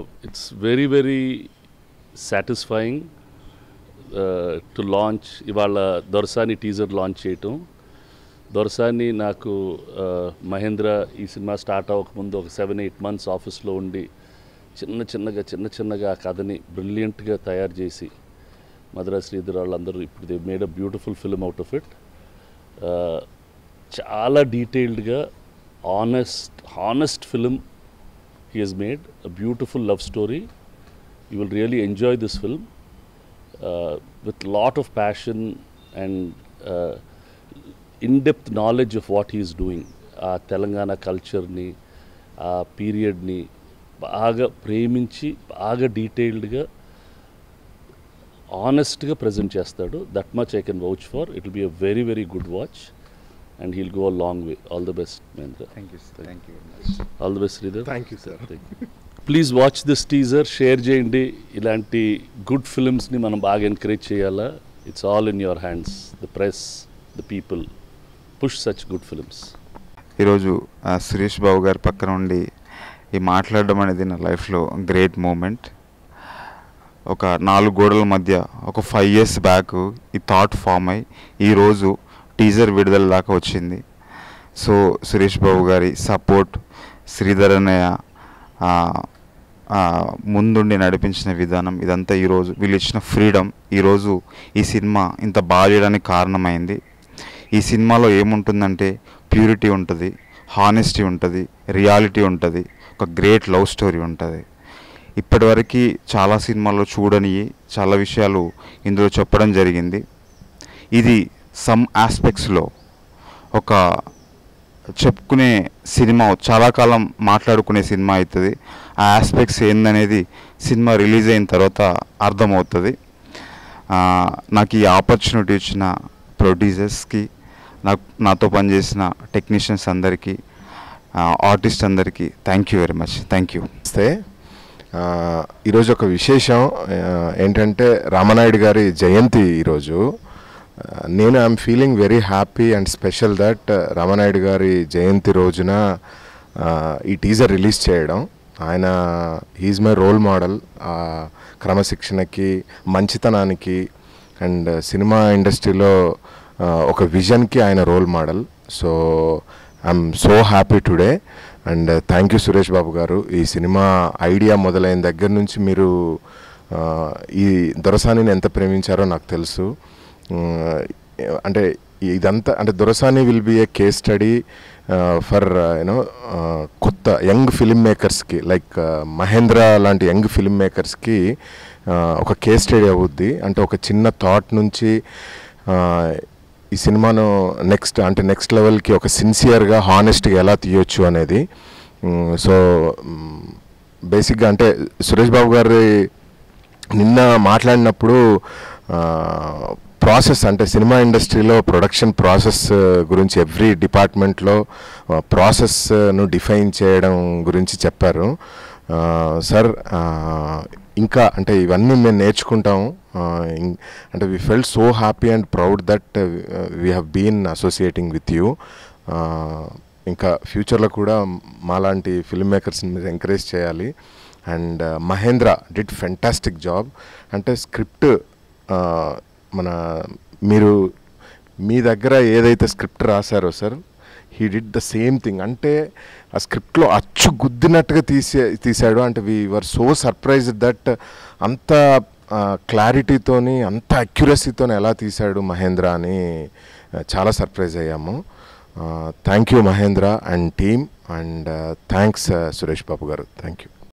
it's very very satisfying to launch ఇవాళ Dorasani teaser launch చేయటం దొరసాని నాకు uh, మహేంద్ర ఈ సినిమా స్టార్ట్ అవ్వకముందు ఒక సెవెన్ ఎయిట్ మంత్స్ ఆఫీస్లో ఉండి చిన్న చిన్నగా చిన్న చిన్నగా ఆ కథని బ్రిలియంట్గా తయారు చేసి మధురా శ్రీధర్ వాళ్ళందరూ ఇప్పుడు they made a beautiful film out of it చాలా డీటెయిల్డ్గా honest honest film he he's made a beautiful love story you will really enjoy this film with lot of passion and in depth knowledge of what he's doing ఆ తెలంగాణ కల్చర్ని ఆ పీరియడ్ని బాగా ప్రేమించి బాగా డీటెయిల్డ్గా ఆనెస్ట్గా ప్రజెంట్ చేస్తాడు that much I can vouch for it will be a very very good watch and he'll go a long way all the best Mahendra thank you thank you all the best Sridhar thank you sir please watch this teaser share చేయండి ఇలాంటి good ఫిల్మ్స్ని మనం బాగా encourage చేయాలా it's all in your hands the press the people push such good films ఈరోజు ఆ, సురేష్ బాబు గారి పక్కన ఉండి ఈ మాట్లాడడం అనేది నా లైఫ్లో గ్రేట్ మూమెంట్ ఒక నాలుగు గోడల మధ్య ఒక ఫైవ్ ఇయర్స్ బ్యాక్ ఈ థాట్ ఫామ్ అయ్యి ఈరోజు టీజర్ విడుదల దాకా వచ్చింది సో సురేష్ బాబు గారి సపోర్ట్ శ్రీధర్ అన్నయ్య ఆ, ఆ, ముందుండి నడిపించిన విధానం ఇదంతా ఈరోజు వీళ్ళు ఇచ్చిన ఫ్రీడమ్ ఈరోజు ఈ సినిమా ఇంత బాగా చేయడానికి కారణమైంది ఈ సినిమాలో ఏముంటుందంటే ప్యూరిటీ ఉంటుంది హానెస్టీ ఉంటుంది రియాలిటీ ఉంటుంది ఒక గ్రేట్ లవ్ స్టోరీ ఉంటుంది ఇప్పటివరకు చాలా సినిమాల్లో చూడని చాలా విషయాలు ఇందులో చెప్పడం జరిగింది ఇది సమ్ ఆస్పెక్ట్స్లో ఒక చెప్పుకునే సినిమా చాలా కాలం మాట్లాడుకునే సినిమా అవుతుంది ఆ ఆస్పెక్ట్స్ ఏందనేది సినిమా రిలీజ్ అయిన తర్వాత అర్థమవుతుంది ఆ, నాకు ఈ ఆపర్చునిటీ ఇచ్చిన ప్రొడ్యూసర్స్కి నాకు నాతో పనిచేసిన టెక్నీషియన్స్ అందరికీ ఆర్టిస్ట్ అందరికీ thank you very much thank you వస్తే ఆ, ఈరోజు ఒక విశేషం ఆ, ఏంటంటే రామనాయుడు గారి జయంతి ఈరోజు ఆ, నేను I'm feeling very happy and special that Ramanaidu గారి జయంతి రోజున ఆ, ఈ టీజర్ రిలీజ్ చేయడం ఆయన హీజ్ మై రోల్ మోడల్ క్రమశిక్షణకి మంచితనానికి అండ్ సినిమా ఇండస్ట్రీలో ఆ, ఒక విజన్కి ఆయన role model so I'm so happy today and thank you Suresh Babu గారు ఈ సినిమా ఐడియా మొదలైన దగ్గర నుంచి మీరు ఆ, ఈ దొరసానిని ఎంత ప్రేమించారో నాకు తెలుసు ఉమ్, అంటే ఇదంతా అంటే Dorasani will be a case study for you know కొత్త యంగ్ ఫిల్మ్ మేకర్స్కి లైక్ మహేంద్ర లాంటి యంగ్ ఫిల్మ్ మేకర్స్కి ఒక కేస్ స్టడీ అవుద్ది అంటే ఒక చిన్న థాట్ నుంచి ఆ, ఈ సినిమాను నెక్స్ట్ అంటే నెక్స్ట్ లెవెల్కి ఒక సిన్సియర్గా హానెస్ట్గా ఎలా తీయొచ్చు అనేది మ్, సో బేసిక్గా అంటే సురేష్ బాబు గారి నిన్న మాట్లాడినప్పుడు ప్రాసెస్ అంటే సినిమా ఇండస్ట్రీలో ప్రొడక్షన్ ప్రాసెస్ గురించి ఎవ్రీ డిపార్ట్మెంట్లో ప్రాసెస్ను డిఫైన్ చేయడం గురించి చెప్పారు సార్ ఇంకా అంటే ఇవన్నీ మేము నేర్చుకుంటాము ఆ, ఇం- అంటే we felt so happy and proud that we have been associating with you ఇంకా ఫ్యూచర్లో కూడా మాలాంటి ఫిల్మ్ మేకర్స్ని మీరు ఎంకరేజ్ చేయాలి and Mahendra did fantastic job అంటే స్క్రిప్ట్ మన మీరు మీ దగ్గర ఏదైతే స్క్రిప్ట్ రాశారో sir he did the same thing అంటే ఆ స్క్రిప్ట్లో అచ్చు గుద్దినట్టుగా తీసే తీశాడు అంటే we were so surprised that అంత క్లారిటీతోని అంత అక్యురసీతోని ఎలా తీశాడు మహేంద్ర అని ఆ, చాలా సర్ప్రైజ్ అయ్యాము thank you Mahendra and team and thanks Suresh Babu garu thank you